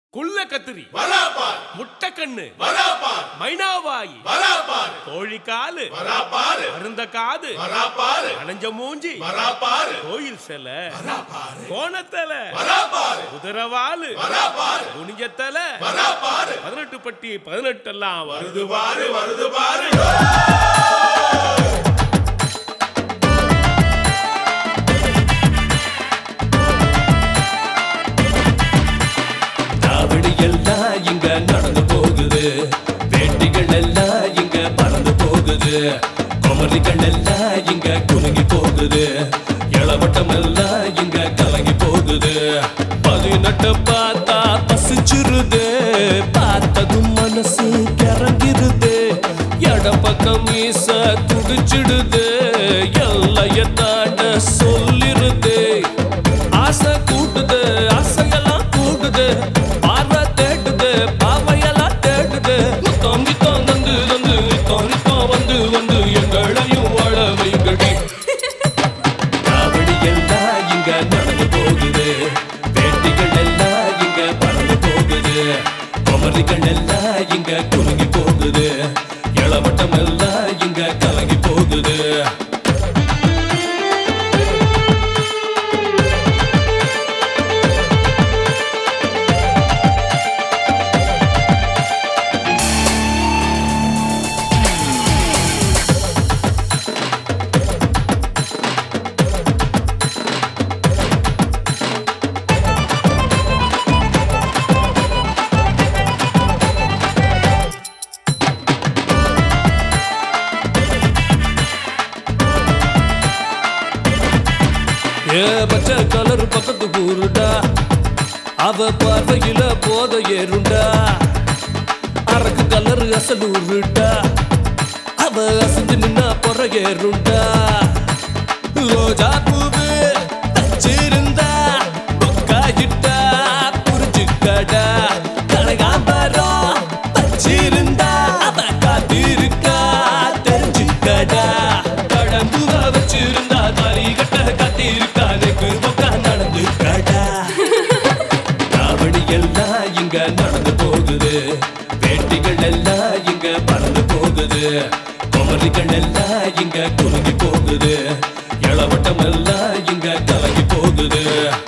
குள்ள கத்திரி வராப்பார் முட்டைக்கண்ணு வராப்பார் மைனாவாயி வராப்பார் கோழிக்காலு வராப்பாரு அருந்த காது வராப்பாரு அணைஞ்ச மூஞ்சி வராப்பாரு கோயில் சிலை வராப்பாரு கோணத்தலை வராப்பாரு குதிரவாலு வராப்பாரு குனிஞ்சத்தலை வராப்பாரு பதினெட்டு பட்டி பதினெட்டு எல்லாம் வருது வருது பாரு வருது பாரு காவடி எல்லாம் இங்க நடந்து போகுது வேட்டிகள் எல்லாம் இங்க பறந்து போகுது குமரிகள் எல்லாம் இங்க குலுங்கி போகுது இளவட்டம் எல்லாம் இங்க கலங்கி போகுது பதினெட்டு பார்த்தா பசிச்சிருது பார்த்ததும் மனசு கிறங்கிருது எட பக்கம் மீச துடிச்சிடுது எல்லைய தாண்ட சொல்லிருது ஆசை கூட்டுது ஆசையெல்லாம் கூடுது பார்வை தேடுது பாவையெல்லாம் தேடுது முத்தம் கித்தம் தந்து தந்து நித்தம் நித்தம் வந்து வந்து எங்களையும் வாழ வைங்கடி காவடி எல்லாம் இங்க நடந்து போகுது வேட்டிகள் எல்லாம் இங்க பறந்து போகுது குமரிகள் எல்லாம் இங்க குலுங்கி போகுது இளவட்டம் எல்லாம் இங்க கலங்கி போகுது ஏ பச்சை கலர் பக்கத்து ஊருடா அவ பார்வையில போத ஏறுண்டா அரக்கு கலர் அசல் ஊருடா அவ அசந்து நின்னா பொற ஏறுண்டா ரோஜா பூவு தச்சிருந்தா பொக்காயிட்டா புரிஞ்சுக்கடா கனகாம்பரம் தச்சிருந்தா அவ காத்திருக்கா தெரிஞ்சுக்கடா கடம்புவ வச்சிருந்தா தாலி கட்ட காத்திருக்கா நெக்கு பக்கா நடந்து கடா காவடி எல்லாம் இங்க நடந்து போகுது வேட்டிகள் எல்லாம் இங்க பறந்து போகுது குமரிகள் எல்லாம் இங்க குலுங்கி போகுது இளவட்டம் எல்லாம் இங்க கலங்கி போகுது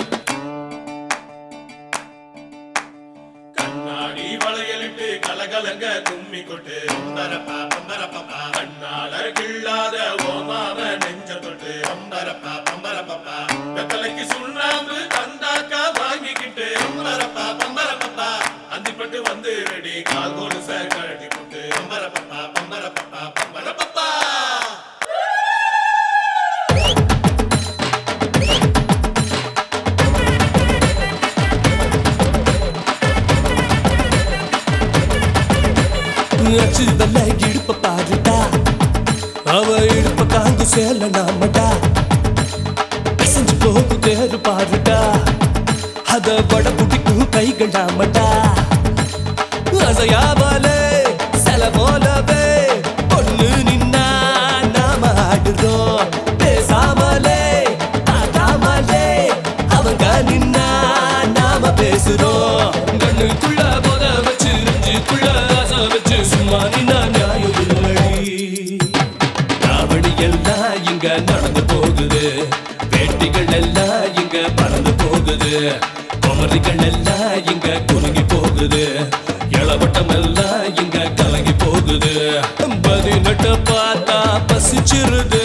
கண்ணாடி வளையலிட்டு கலகலங்க கும்மி கொட்டு அம்பரப்பா பம்பரப்பா கண்ணாளர் கிள்ளாத ஓமாவ நெஞ்ச தொட்டு அம்பரப்பா பம்பரப்பா வெத்தலைக்கு சுண்ணாம்பு தந்தாக்கா வாங்கிக்கிட்டு அம்பரப்பா பம்பரப்பா அந்திப்பட்டு வந்து ரெடி கால் கொலுச கழட்டி போட்டு அம்பரப்பா பம்பரப்பா பம்பரப்பா அச்சு வெள்ள இடுப்ப பாருடா அவ இடுப்ப காந்து சேல நாமடா அசைஞ்சு போகு தேரு பாருடா அத வட புடிக்கும் கைகள் நாமடா அசையாமலே சில போலவே பொண்ணு நின்னா நாம ஆடுறோம் பேசாமலே பார்க்காமலே அவங்க நின்னா நாம பேசுறோம் கண்ணுக்குள்ள போத வச்சு நெஞ்சுக்குள்ள ஆசை வச்சு சும்மா நின்னா நியாயம் இல்லடி காவடி எல்லாம் இங்க நடந்து போகுது வேட்டிகள் எல்லாம் இங்க பறந்து போகுது குமரிகள் எல்லாம் இங்க குலுங்கி போகுது இளவட்டம் எல்லாம் இங்க கலங்கி போகுது பதினெட்டு பார்த்தா பசிச்சிருது